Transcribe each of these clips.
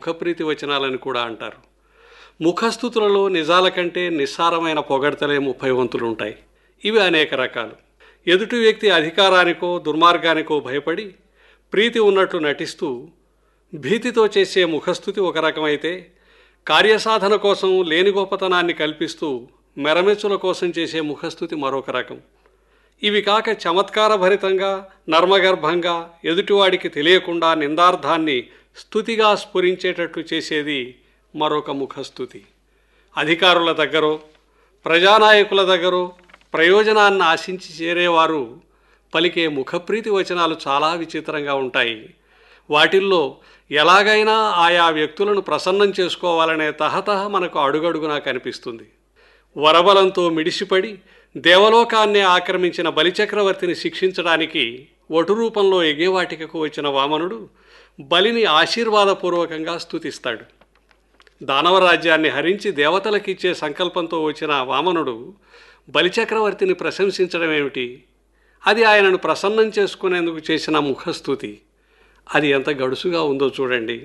ముఖప్రీతి వచనాలని కూడా అంటారు ముఖస్థుతులలో నిజాల కంటే నిస్సారమైన పొగడ్తలే ముప్పై వంతులుంటాయి ఇవి అనేక రకాలు ఎదుటి వ్యక్తి అధికారానికో దుర్మార్గానికో భయపడి ప్రీతి ఉన్నట్లు నటిస్తూ భీతితో చేసే ముఖస్థుతి ఒక రకమైతే కార్యసాధన కోసం లేని గొప్పతనాన్ని కల్పిస్తూ మెరమెచ్చుల కోసం చేసే ముఖస్థుతి మరొక రకం ఇవి కాక చమత్కారభరితంగా నర్మగర్భంగా ఎదుటివాడికి తెలియకుండా నిందార్థాన్ని స్థుతిగా స్ఫురించేటట్లు చేసేది మరొక ముఖస్థుతి అధికారుల దగ్గరో ప్రజానాయకుల దగ్గరో ప్రయోజనాన్ని ఆశించి చేరేవారు పలికే ముఖప్రీతి వచనాలు చాలా విచిత్రంగా ఉంటాయి వాటిల్లో ఎలాగైనా ఆయా వ్యక్తులను ప్రసన్నం చేసుకోవాలనే తహతహ మనకు అడుగడుగునా కనిపిస్తుంది వరబలంతో మిడిసిపడి దేవలోకాన్నే ఆక్రమించిన బలిచక్రవర్తిని శిక్షించడానికి వటు రూపంలో ఎగేవాటికకు వచ్చిన వామనుడు బలిని ఆశీర్వాదపూర్వకంగా స్తుతిస్తాడు దానవరాజ్యాన్ని హరించి దేవతలకిచ్చే సంకల్పంతో వచ్చిన వామనుడు బలిచక్రవర్తిని ప్రశంసించడం ఏమిటి అది ఆయనను ప్రసన్నం చేసుకునేందుకు చేసిన ముఖస్థుతి అది ఎంత గడుసుగా ఉందో చూడండి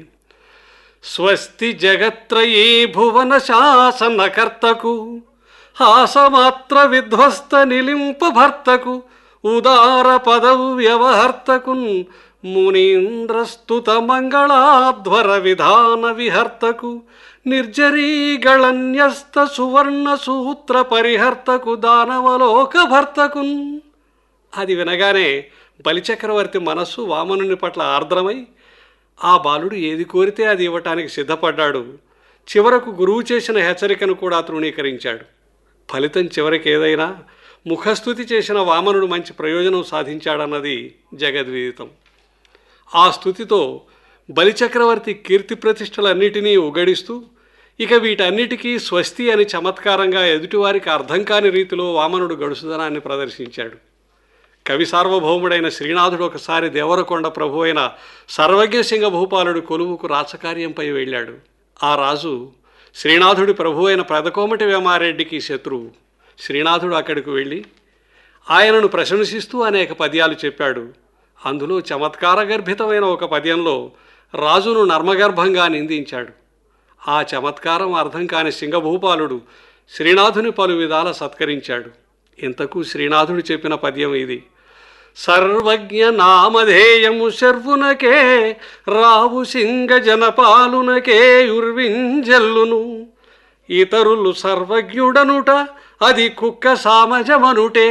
స్వస్తి జగత్రయీ భువన శాసనకర్తకు హాసమాత్ర విధ్వస్త నిలింప భర్తకు ఉదార పదవు వ్యవహర్తకున్ మునీంద్రస్తుత మంగళాధ్వర విధాన విహర్తకు నిర్జరీగళన్యస్త సువర్ణ సూత్ర పరిహర్తకు దానవలోక భర్తకున్ అది వినగానే బలిచక్రవర్తి మనస్సు వామనుని పట్ల ఆర్ద్రమై ఆ బాలుడు ఏది కోరితే అది ఇవ్వటానికి సిద్ధపడ్డాడు చివరకు గురువు చేసిన హెచ్చరికను కూడా తృణీకరించాడు ఫలితం చివరికి ఏదైనా ముఖస్థుతి చేసిన వామనుడు మంచి ప్రయోజనం సాధించాడన్నది జగద్విదితం ఆ స్థుతితో బలిచక్రవర్తి కీర్తి ప్రతిష్టలన్నిటినీ ఉగడిస్తూ ఇక వీటన్నిటికీ స్వస్తి అని చమత్కారంగా ఎదుటివారికి అర్థం కాని రీతిలో వామనుడు గడుసుదనాన్ని ప్రదర్శించాడు కవి సార్వభౌముడైన శ్రీనాథుడు ఒకసారి దేవరకొండ ప్రభు అయిన సర్వజ్ఞ సింగ భూపాలుడు కొలువుకు రాచకార్యంపై వెళ్ళాడు ఆ రాజు శ్రీనాథుడి ప్రభు అయిన పెదకోమటి వేమారెడ్డికి శత్రువు శ్రీనాథుడు అక్కడికి వెళ్ళి ఆయనను ప్రశంసిస్తూ అనేక పద్యాలు చెప్పాడు అందులో చమత్కార గర్భితమైన ఒక పద్యంలో రాజును నర్మగర్భంగా నిందించాడు ఆ చమత్కారం అర్థం కాని సింగభూపాలుడు శ్రీనాథుని పలు విధాల సత్కరించాడు ఇంతకు శ్రీనాథుడు చెప్పిన పద్యం ఇది సర్వజ్ఞ నామధేయము శర్వునకే రావు సింగ జనపాలునకే యుర్వింజల్లును ఇతరులు సర్వజ్ఞుడనుట అది కుక్క సామజమనుటే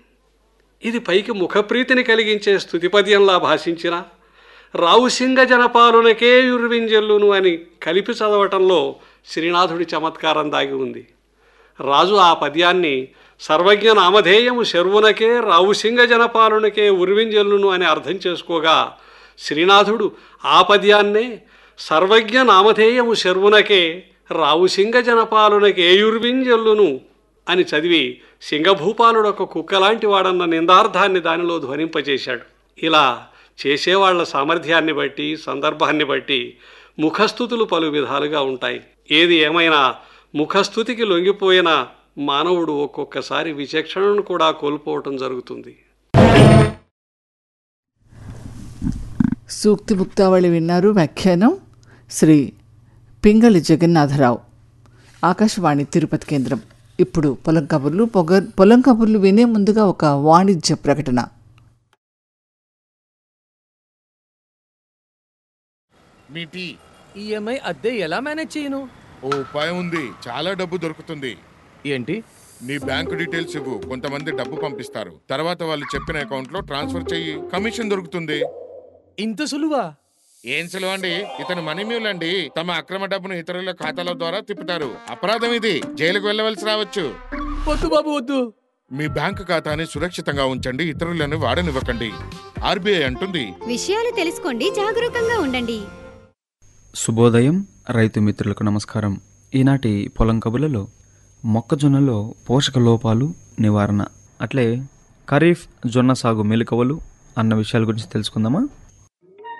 ఇది పైకి ముఖప్రీతిని కలిగించే స్థుతిపద్యంలా భాషించిన రావుసింగ జనపాలునకే యుర్వింజల్లును అని కలిపి చదవటంలో శ్రీనాథుడి చమత్కారం దాగి ఉంది రాజు ఆ పద్యాన్ని సర్వజ్ఞ నామధేయము శర్వునకే రావుసింగ జనపాలునకే ఉర్వింజల్లును అని అర్థం చేసుకోగా శ్రీనాథుడు ఆ పద్యాన్నే సర్వజ్ఞ నామధేయము శర్వునకే రావుసింగ జనపాలునకే యుర్వింజల్లును అని చదివి సింగభూపాలుడు ఒక కుక్కలాంటి వాడన్న నిందార్థాన్ని దానిలో ధ్వనింపజేశాడు ఇలా చేసేవాళ్ల సామర్థ్యాన్ని బట్టి సందర్భాన్ని బట్టి ముఖస్థుతులు పలు విధాలుగా ఉంటాయి ఏది ఏమైనా ముఖస్థుతికి లొంగిపోయిన మానవుడు ఒక్కొక్కసారి విచక్షణను కూడా కోల్పోవటం జరుగుతుంది సూక్తి ముక్తావళి విన్నారు వ్యాఖ్యానం శ్రీ పింగళి జగన్నాథరావు ఆకాశవాణి తిరుపతి కేంద్రం ఇప్పుడు పొలం కబుర్లు పొగ పొలం కబుర్లు వినే ముందుగా ఒక వాణిజ్య ప్రకటన మీ టీ ఈఎంఐ అద్దె ఎలా మేనేజ్ చేయను ఓ ఉపాయం ఉంది చాలా డబ్బు దొరుకుతుంది ఏంటి నీ బ్యాంకు డీటెయిల్స్ ఇవ్వు కొంతమంది డబ్బు పంపిస్తారు తర్వాత వాళ్ళు చెప్పిన అకౌంట్ లో ట్రాన్స్ఫర్ చెయ్యి కమిషన్ దొరుకుతుంది ఇంత సులువా ఏం సులువు అండి ఇతను మనీ మ్యూల్ అండి తమ అక్రమ డబ్బును ఇతరుల ఖాతాల ద్వారా తిప్పుతారు అపరాధం ఇది జైలుకు వెళ్ళవలసి రావచ్చు వద్దు బాబు వద్దు మీ బ్యాంకు ఖాతాని సురక్షితంగా ఉంచండి ఇతరులను వాడనివ్వకండి ఆర్బీఐ అంటుంది విషయాలు తెలుసుకోండి జాగరూకంగా ఉండండి శుభోదయం రైతు మిత్రులకు నమస్కారం ఈనాటి పొలం కబులలో మొక్కజొన్నలో పోషక లోపాలు నివారణ అట్లే ఖరీఫ్ జొన్న సాగు మెలకువలు అన్న విషయాల గురించి తెలుసుకుందామా